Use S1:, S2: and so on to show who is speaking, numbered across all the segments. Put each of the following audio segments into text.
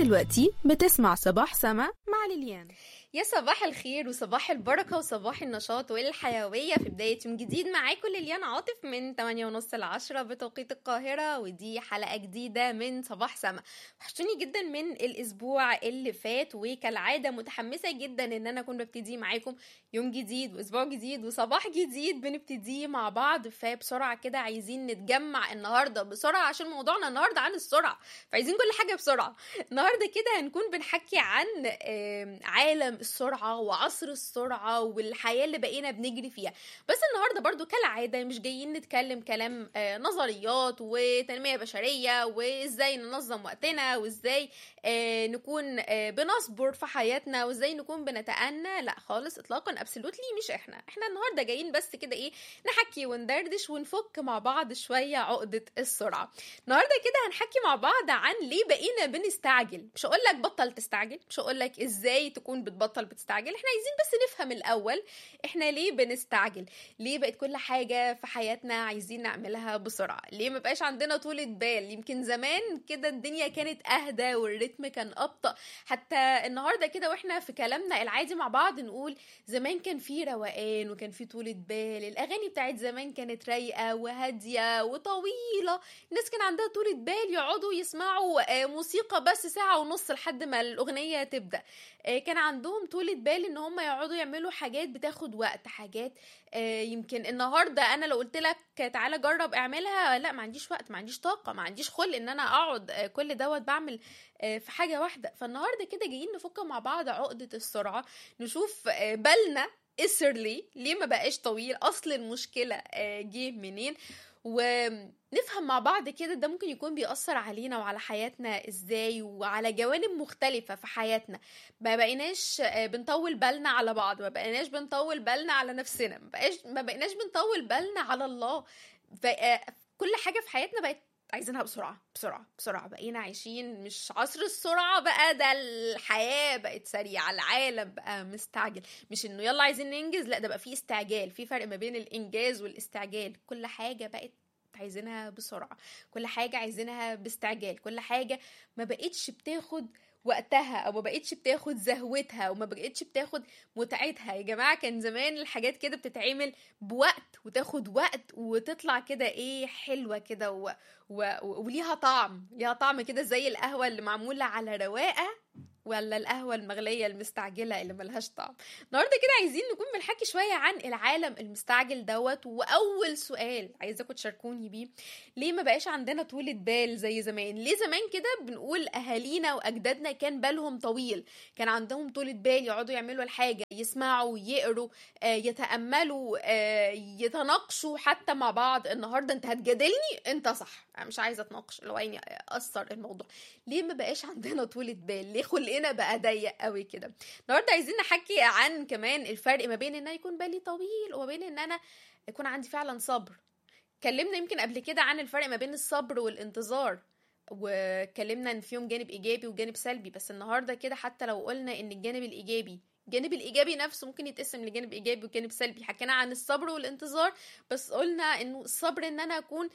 S1: دلوقتي بتسمع صباح سما مع ليليان
S2: يا صباح الخير وصباح البركة وصباح النشاط والحيوية في بداية يوم جديد معاكم ليليان عاطف من 8 ونص ل 10 بتوقيت القاهرة ودي حلقة جديدة من صباح سما وحشتوني جدا من الأسبوع اللي فات وكالعادة متحمسة جدا إن أنا أكون ببتدي معاكم يوم جديد وأسبوع جديد وصباح جديد بنبتديه مع بعض فبسرعة كده عايزين نتجمع النهاردة بسرعة عشان موضوعنا النهاردة عن السرعة فعايزين كل حاجة بسرعة النهاردة كده هنكون بنحكي عن آم، عالم السرعة وعصر السرعة والحياة اللي بقينا بنجري فيها بس النهاردة برضو كالعادة مش جايين نتكلم كلام آه، نظريات وتنمية بشرية وازاي ننظم وقتنا وازاي آه، نكون آه، بنصبر في حياتنا وازاي نكون بنتأنى لا خالص اطلاقا ابسولوتلي مش احنا احنا النهارده جايين بس كده ايه نحكي وندردش ونفك مع بعض شوية عقدة السرعة النهارده كده هنحكي مع بعض عن ليه بقينا بنستعجل مش هقول لك بطل تستعجل مش هقول لك ازاي تكون بتبطل بتستعجل احنا عايزين بس نفهم الاول احنا ليه بنستعجل ليه بقت كل حاجة في حياتنا عايزين نعملها بسرعة ليه ما بقاش عندنا طولة بال يمكن زمان كده الدنيا كانت اهدى والريتم كان ابطأ حتى النهارده كده واحنا في كلامنا العادي مع بعض نقول زمان كان في روقان وكان في طولة بال الاغاني بتاعت زمان كانت رايقة وهادية وطويلة الناس كان عندها طولة بال يقعدوا يسمعوا آه، موسيقى بس ساعة ونص لحد ما الأغنية تبدأ آه، كان عندهم طولة بال ان هم يقعدوا يعملوا حاجات بتاخد وقت حاجات آه، يمكن النهارده انا لو قلت لك تعالى جرب اعملها لا ما عنديش وقت ما عنديش طاقة ما عنديش خلق ان انا اقعد آه، كل دوت بعمل آه، في حاجة واحدة فالنهارده كده جايين نفك مع بعض عقدة السرعة نشوف آه، بالنا قصر ليه ليه ما بقاش طويل اصل المشكلة آه، جه منين ونفهم مع بعض كده ده ممكن يكون بيأثر علينا وعلى حياتنا ازاي وعلى جوانب مختلفة في حياتنا ما بقيناش آه، بنطول بالنا على بعض ما بقيناش بنطول بالنا على نفسنا ما بقاش ما بقيناش بنطول بالنا على الله بقى كل حاجة في حياتنا بقت عايزينها بسرعة بسرعة بسرعة بقينا عايشين مش عصر السرعة بقى ده الحياة بقت سريعة العالم بقى مستعجل مش انه يلا عايزين ننجز لا ده بقى في استعجال في فرق ما بين الانجاز والاستعجال كل حاجة بقت عايزينها بسرعة كل حاجة عايزينها باستعجال كل حاجة ما بقتش بتاخد وقتها او ما بقتش بتاخد زهوتها وما بقتش بتاخد متعتها يا جماعة كان زمان الحاجات كده بتتعمل بوقت وتاخد وقت وتطلع كده ايه حلوة كده و... و... وليها طعم ليها طعم كده زي القهوة اللي معمولة على رواقة ولا القهوة المغلية المستعجلة اللي ملهاش طعم النهاردة كده عايزين نكون بنحكي شوية عن العالم المستعجل دوت وأول سؤال عايزاكم تشاركوني بيه ليه ما بقاش عندنا طولة بال زي زمان ليه زمان كده بنقول أهالينا وأجدادنا كان بالهم طويل كان عندهم طولة بال يقعدوا يعملوا الحاجة يسمعوا يقروا آه، يتأملوا آه، يتناقشوا حتى مع بعض النهاردة انت هتجادلني انت صح انا مش عايزة اتناقش لو عيني أثر الموضوع ليه ما بقاش عندنا طولة بال ليه خلقنا بقى ضيق قوي كده النهارده عايزين نحكي عن كمان الفرق ما بين ان انا يكون بالي طويل وما بين ان انا يكون عندي فعلا صبر اتكلمنا يمكن قبل كده عن الفرق ما بين الصبر والانتظار واتكلمنا ان فيهم جانب ايجابي وجانب سلبي بس النهارده كده حتى لو قلنا ان الجانب الايجابي الجانب الايجابي نفسه ممكن يتقسم لجانب ايجابي وجانب سلبي حكينا عن الصبر والانتظار بس قلنا انه الصبر ان انا اكون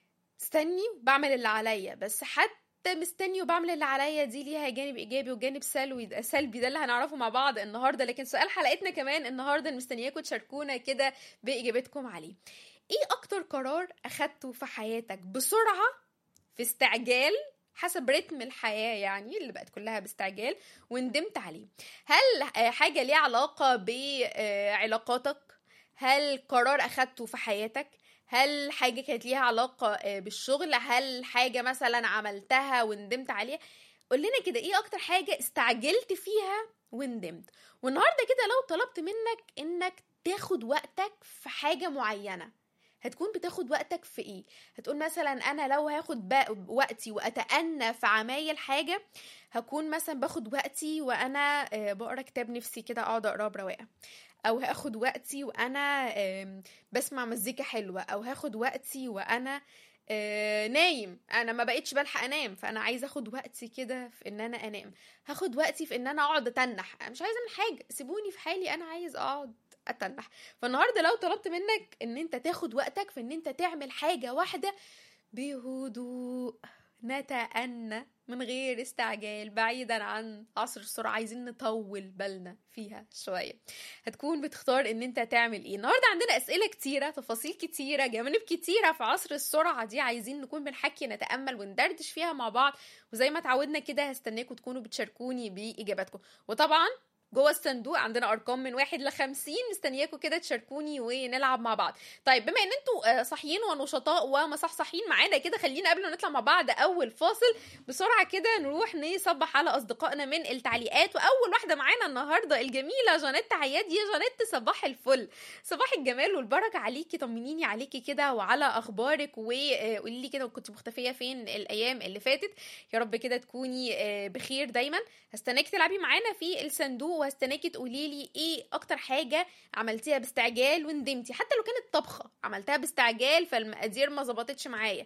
S2: استني وبعمل اللي عليا بس حتى مستني وبعمل اللي عليا دي ليها جانب ايجابي وجانب سلبي سلبي ده اللي هنعرفه مع بعض النهارده لكن سؤال حلقتنا كمان النهارده مستنياكم تشاركونا كده باجابتكم عليه ايه اكتر قرار اخدته في حياتك بسرعه في استعجال حسب رتم الحياة يعني اللي بقت كلها باستعجال وندمت عليه هل آه، حاجة ليها علاقة بعلاقاتك هل قرار أخدته في حياتك هل حاجة كانت ليها علاقة آه، بالشغل هل حاجة مثلا عملتها وندمت عليها قول لنا كده ايه اكتر حاجة استعجلت فيها وندمت والنهاردة كده لو طلبت منك انك تاخد وقتك في حاجة معينة هتكون بتاخد وقتك في ايه هتقول مثلا انا لو هاخد بق- وقتي واتأنى في عمايل حاجة هكون مثلا باخد وقتي وانا آه، بقرا كتاب نفسي كده اقعد اقراه برواقه او هاخد وقتي وانا آم، بسمع مزيكا حلوه او هاخد وقتي وانا آه، نايم انا ما بقتش بلحق انام فانا عايزه اخد وقتي كده في ان انا انام هاخد وقتي في ان انا اقعد اتنح انا مش عايزه اعمل حاجه سيبوني في حالي انا عايز اقعد اتنح فالنهارده لو طلبت منك ان انت تاخد وقتك في ان انت تعمل حاجه واحده بهدوء نتأنى من غير استعجال بعيدا عن عصر السرعة عايزين نطول بالنا فيها شوية هتكون بتختار ان انت تعمل ايه النهاردة عندنا اسئلة كتيرة تفاصيل كتيرة جوانب كتيرة في عصر السرعة دي عايزين نكون بنحكي نتأمل وندردش فيها مع بعض وزي ما اتعودنا كده هستناكم تكونوا بتشاركوني بإجاباتكم وطبعا جوه الصندوق عندنا ارقام من واحد لخمسين مستنياكم كده تشاركوني ونلعب مع بعض طيب بما ان انتوا صاحيين ونشطاء ومصحصحين معانا كده خلينا قبل ما نطلع مع بعض اول فاصل بسرعه كده نروح نصبح على اصدقائنا من التعليقات واول واحده معانا النهارده الجميله جانيت عياد يا جانيت صباح الفل صباح الجمال والبركه عليكي طمنيني عليكي كده وعلى اخبارك وقولي لي كده كنت مختفيه فين الايام اللي فاتت يا رب كده تكوني بخير دايما هستناكي تلعبي معانا في الصندوق وهستناكي تقولي لي ايه اكتر حاجه عملتيها باستعجال وندمتي حتى لو كانت طبخه عملتها باستعجال فالمقادير ما ظبطتش معايا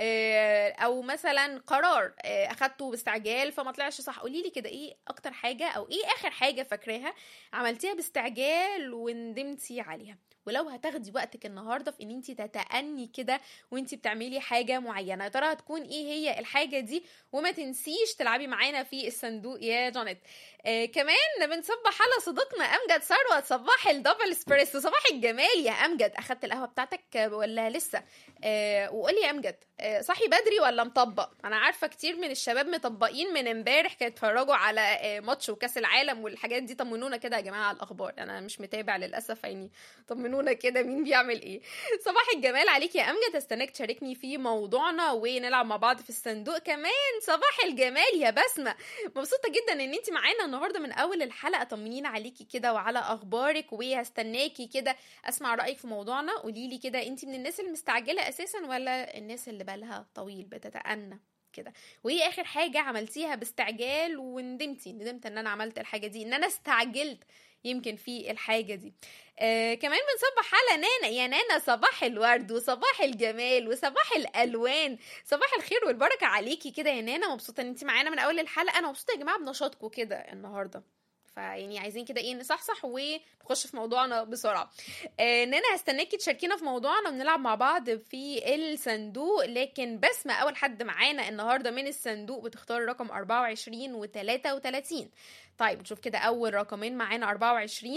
S2: او مثلا قرار اخدته باستعجال فما طلعش صح قولي لي كده ايه اكتر حاجه او ايه اخر حاجه فاكراها عملتيها باستعجال وندمتي عليها ولو هتاخدي وقتك النهارده في ان انت تتأني كده وانت بتعملي حاجه معينه يا ترى هتكون ايه هي الحاجه دي وما تنسيش تلعبي معانا في الصندوق يا جانيت آه كمان بنصبح على صديقنا امجد ثروت صباح الدبل اسبريسو صباح الجمال يا امجد اخدت القهوه بتاعتك ولا لسه آه وقولي يا امجد آه صحي بدري ولا مطبق انا عارفه كتير من الشباب مطبقين من امبارح كانوا يتفرجوا على آه ماتش وكاس العالم والحاجات دي طمنونا كده يا جماعه على الاخبار انا مش متابع للاسف يعني طمنونا كده مين بيعمل ايه صباح الجمال عليك يا امجد استناك تشاركني في موضوعنا ونلعب مع بعض في الصندوق كمان صباح الجمال يا بسمه مبسوطه جدا ان انت معانا النهارده من اول الحلقه طمنينا عليكي كده وعلى اخبارك وهستناكي كده اسمع رايك في موضوعنا قولي لي كده انت من الناس المستعجله اساسا ولا الناس اللي بالها طويل بتتأنى كده وايه اخر حاجه عملتيها باستعجال وندمتي ندمت ان انا عملت الحاجه دي ان انا استعجلت يمكن في الحاجه دي آه كمان بنصبح على نانا يا نانا صباح الورد وصباح الجمال وصباح الالوان صباح الخير والبركه عليكي كده يا نانا مبسوطه ان انت معانا من اول الحلقه انا مبسوطه يا جماعه بنشاطكم كده النهارده فيعني عايزين كده ايه نصحصح ونخش في موضوعنا بسرعه آه ان انا هستناكي تشاركينا في موضوعنا ونلعب مع بعض في الصندوق لكن بسمة اول حد معانا النهارده من الصندوق بتختار رقم 24 و 33 طيب نشوف كده اول رقمين معانا 24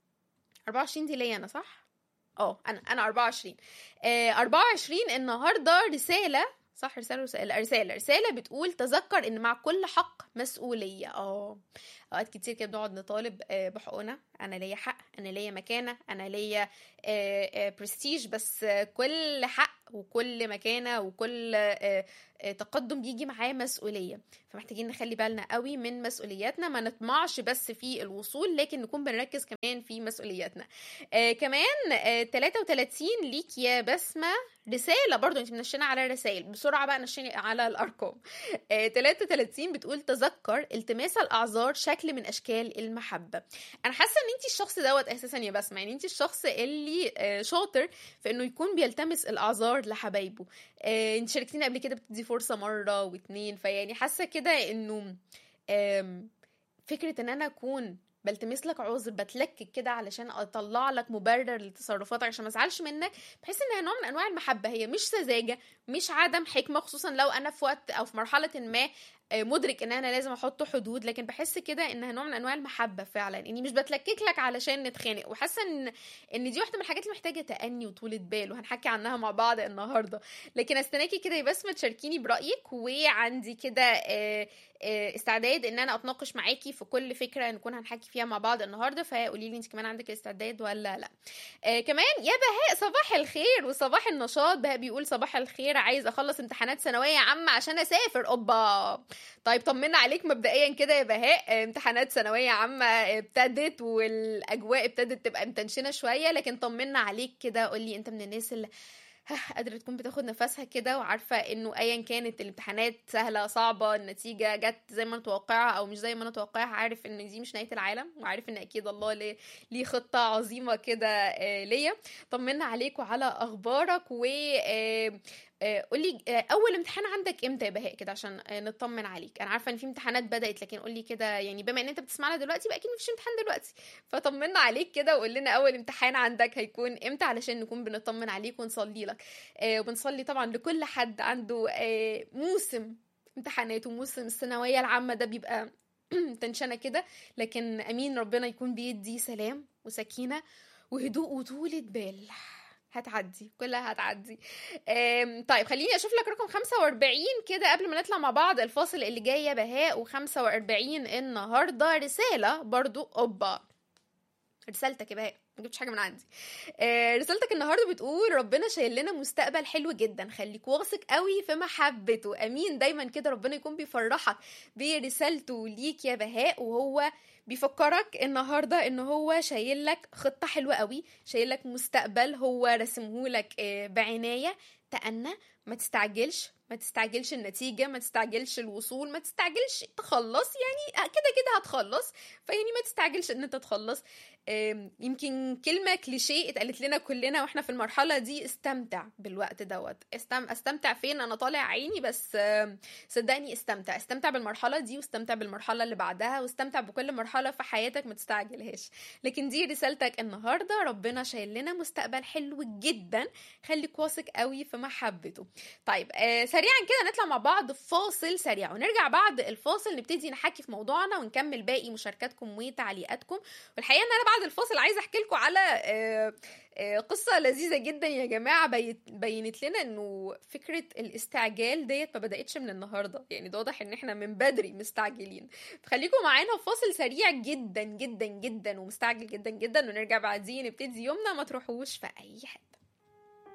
S2: 24 دي ليا انا صح اه انا انا 24 آه 24 النهارده رساله صح رسالة رسالة رسالة رسالة بتقول تذكر ان مع كل حق مسؤولية اه اوقات كتير كده بنقعد نطالب بحقوقنا انا ليا حق انا ليا مكانة انا ليا برستيج بس كل حق وكل مكانة وكل تقدم بيجي معاه مسؤولية فمحتاجين نخلي بالنا قوي من مسؤولياتنا ما نطمعش بس في الوصول لكن نكون بنركز كمان في مسؤولياتنا آه كمان آه 33 ليك يا بسمة رسالة برضو انت منشنة على الرسائل بسرعة بقى نشني على الأرقام آه 33 بتقول تذكر التماس الأعذار شكل من أشكال المحبة أنا حاسة إن انت الشخص دوت أساسا يا بسمة يعني انت الشخص اللي آه شاطر في إنه يكون بيلتمس الأعذار لحبايبه آه انت شاركتيني قبل كده بتدي فرصة مرة واتنين فيعني حاسة كده إنه فكرة إن أنا أكون بلتمس لك عذر بتلكك كده علشان اطلع لك مبرر لتصرفاتك عشان ما ازعلش منك بحس انها نوع من انواع المحبه هي مش سذاجه مش عدم حكمه خصوصا لو انا في وقت او في مرحله ما مدرك ان انا لازم احط حدود لكن بحس كده انها نوع من انواع المحبه فعلا اني مش بتلكك لك علشان نتخانق وحاسه ان ان دي واحده من الحاجات اللي محتاجه تاني وطولة بال وهنحكي عنها مع بعض النهارده لكن استناكي كده يا بسمه تشاركيني برايك وعندي كده استعداد ان انا اتناقش معاكي في كل فكره نكون هنحكي فيها مع بعض النهارده فقولي لي انت كمان عندك استعداد ولا لا آه كمان يا بهاء صباح الخير وصباح النشاط بهاء بيقول صباح الخير عايز اخلص امتحانات ثانويه عامه عشان اسافر اوبا طيب طمنا عليك مبدئيا كده يا بهاء امتحانات ثانويه عامه ابتدت والاجواء ابتدت تبقى متنشنه شويه لكن طمنا عليك كده قولي انت من الناس اللي قادرة تكون بتاخد نفسها كده وعارفة انه ايا كانت الامتحانات سهلة صعبة النتيجة جت زي ما نتوقعها او مش زي ما نتوقعها عارف ان دي مش نهاية العالم وعارف ان اكيد الله ليه, ليه خطة عظيمة كده ليا طمنا عليك وعلى اخبارك و قولي اول امتحان عندك امتى يا بهاء كده عشان نطمن عليك انا عارفه ان في امتحانات بدات لكن قولي كده يعني بما ان انت بتسمعنا دلوقتي بقى اكيد مفيش امتحان دلوقتي فطمنا عليك كده وقول لنا اول امتحان عندك هيكون امتى علشان نكون بنطمن عليك ونصلي لك وبنصلي طبعا لكل حد عنده موسم امتحانات وموسم الثانويه العامه ده بيبقى تنشنه كده لكن امين ربنا يكون بيدي سلام وسكينه وهدوء وطولة بال هتعدي كلها هتعدي أم، طيب خليني اشوف لك رقم 45 كده قبل ما نطلع مع بعض الفاصل اللي جاي يا بهاء و45 النهارده رساله برضو اوبا رسالتك يا بهاء ما جبتش حاجه من عندي آه، رسالتك النهارده بتقول ربنا شايل لنا مستقبل حلو جدا خليك واثق قوي في محبته امين دايما كده ربنا يكون بيفرحك برسالته ليك يا بهاء وهو بيفكرك النهارده ان هو شايل لك خطه حلوه قوي شايل لك مستقبل هو رسمه لك آه، بعنايه تأنى ما تستعجلش ما تستعجلش النتيجة ما تستعجلش الوصول ما تستعجلش تخلص يعني كده كده هتخلص فيعني ما تستعجلش ان انت تخلص آم، يمكن كلمة كليشيه اتقالت لنا كلنا واحنا في المرحلة دي استمتع بالوقت دوت استم... استمتع فين انا طالع عيني بس آم، صدقني استمتع استمتع بالمرحلة دي واستمتع بالمرحلة اللي بعدها واستمتع بكل مرحلة في حياتك ما تستعجلهاش لكن دي رسالتك النهاردة ربنا شايل لنا مستقبل حلو جدا خليك واثق قوي في محبته طيب آه سريعا كده نطلع مع بعض فاصل سريع ونرجع بعد الفاصل نبتدي نحكي في موضوعنا ونكمل باقي مشاركاتكم وتعليقاتكم والحقيقه ان انا بعد الفاصل عايزه احكي لكم على آه آه، قصة لذيذة جدا يا جماعة بيت- بينت لنا انه فكرة الاستعجال ديت ما بدأتش من النهاردة يعني ده واضح ان احنا من بدري مستعجلين فخليكم معانا في فاصل سريع جدا جدا جدا ومستعجل جدا جدا ونرجع بعدين نبتدي يومنا ما تروحوش في اي حتة